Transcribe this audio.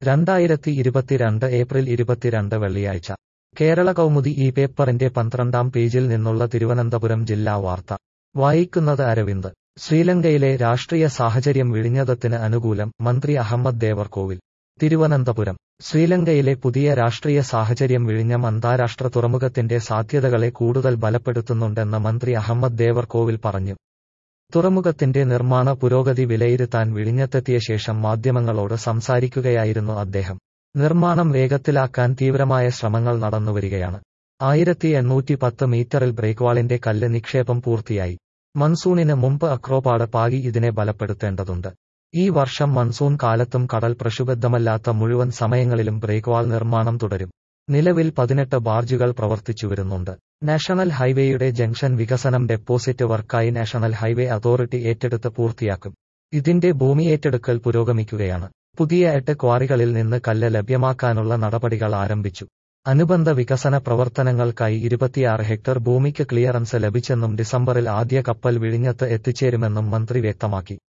രണ്ടായിരത്തി ഇരുപത്തിരണ്ട് ഏപ്രിൽ ഇരുപത്തിരണ്ട് വെള്ളിയാഴ്ച കേരള കൗമുദി ഈ പേപ്പറിന്റെ പന്ത്രണ്ടാം പേജിൽ നിന്നുള്ള തിരുവനന്തപുരം ജില്ലാ വാർത്ത വായിക്കുന്നത് അരവിന്ദ് ശ്രീലങ്കയിലെ രാഷ്ട്രീയ സാഹചര്യം വിഴിഞ്ഞതത്തിന് അനുകൂലം മന്ത്രി അഹമ്മദ് ദേവർകോവിൽ തിരുവനന്തപുരം ശ്രീലങ്കയിലെ പുതിയ രാഷ്ട്രീയ സാഹചര്യം വിഴിഞ്ഞം അന്താരാഷ്ട്ര തുറമുഖത്തിന്റെ സാധ്യതകളെ കൂടുതൽ ബലപ്പെടുത്തുന്നുണ്ടെന്ന് മന്ത്രി അഹമ്മദ് ദേവർകോവിൽ പറഞ്ഞു തുറമുഖത്തിന്റെ നിർമ്മാണ പുരോഗതി വിലയിരുത്താൻ വിഴിഞ്ഞത്തെത്തിയ ശേഷം മാധ്യമങ്ങളോട് സംസാരിക്കുകയായിരുന്നു അദ്ദേഹം നിർമ്മാണം വേഗത്തിലാക്കാൻ തീവ്രമായ ശ്രമങ്ങൾ നടന്നുവരികയാണ് ആയിരത്തി എണ്ണൂറ്റി പത്ത് മീറ്ററിൽ ബ്രേക്ക്വാളിന്റെ കല്ല് നിക്ഷേപം പൂർത്തിയായി മൺസൂണിന് മുമ്പ് അക്രോപാട് പാകി ഇതിനെ ബലപ്പെടുത്തേണ്ടതുണ്ട് ഈ വർഷം മൺസൂൺ കാലത്തും കടൽ പ്രക്ഷുബ്ധമല്ലാത്ത മുഴുവൻ സമയങ്ങളിലും ബ്രേക്ക്വാൾ നിർമ്മാണം തുടരും നിലവിൽ പതിനെട്ട് ബാർജുകൾ പ്രവർത്തിച്ചുവരുന്നുണ്ട് നാഷണൽ ഹൈവേയുടെ ജംഗ്ഷൻ വികസനം ഡെപ്പോസിറ്റ് വർക്കായി നാഷണൽ ഹൈവേ അതോറിറ്റി ഏറ്റെടുത്ത് പൂർത്തിയാക്കും ഇതിന്റെ ഭൂമി ഏറ്റെടുക്കൽ പുരോഗമിക്കുകയാണ് പുതിയ എട്ട് ക്വാറികളിൽ നിന്ന് കല്ല് ലഭ്യമാക്കാനുള്ള നടപടികൾ ആരംഭിച്ചു അനുബന്ധ വികസന പ്രവർത്തനങ്ങൾക്കായി ഇരുപത്തിയാറ് ഹെക്ടർ ഭൂമിക്ക് ക്ലിയറൻസ് ലഭിച്ചെന്നും ഡിസംബറിൽ ആദ്യ കപ്പൽ വിഴിഞ്ഞത്ത് എത്തിച്ചേരുമെന്നും മന്ത്രി വ്യക്തമാക്കി